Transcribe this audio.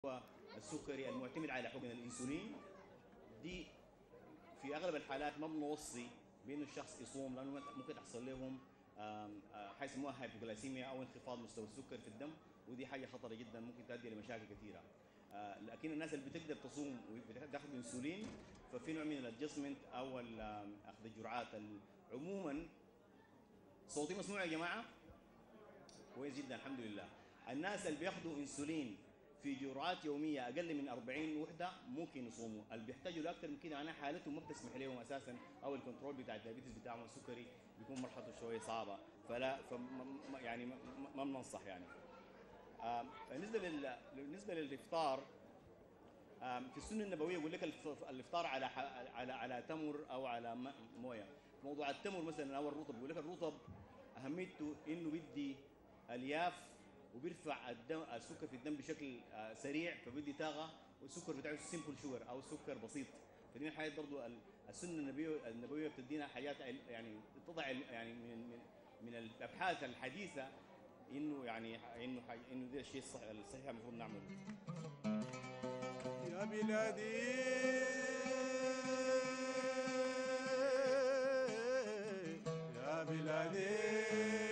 هو السكري المعتمد على حقن الانسولين دي في اغلب الحالات ما بنوصي بانه الشخص يصوم لانه ممكن تحصل لهم آم، آه، حاجه يسموها هايبوغلايسيميا او انخفاض مستوى السكر في الدم ودي حاجه خطره جدا ممكن تؤدي لمشاكل كثيره آه، لكن الناس اللي بتقدر تصوم وبتاخذ انسولين ففي نوع من الادجستمنت او ال- آم، اخذ الجرعات ال- عموما صوتي مسموع يا جماعه كويس جدا الحمد لله الناس اللي بياخذوا انسولين في جرعات يوميه اقل من 40 وحده ممكن يصوموا اللي بيحتاجوا لاكثر من كده انا حالتهم ما بتسمح لهم اساسا او الكنترول بتاع الدايابيتس بتاعهم السكري بيكون مرحلته شويه صعبه فلا فم يعني ما- ما ما بننصح يعني آم، بالنسبه لل بالنسبه للافطار آم، في السنه النبويه يقول لك الف- الافطار على ح- على على تمر او على م- مويه موضوع التمر مثلا او الرطب يقول لك الرطب اهميته انه بيدي الياف وبيرفع الدم السكر في الدم بشكل آه، سريع فبيدي طاقه والسكر بتاعه سيمبل شوجر او سكر بسيط فدي من الحاجات برضو ال- السنه النبويه النبويه بتدينا حاجات عل- يعني تضع ال- يعني من من من الابحاث الحديثه انه يعني انه حي- انه ده الشيء الصح الصحيح المفروض نعمله يا بلادي يا بلادي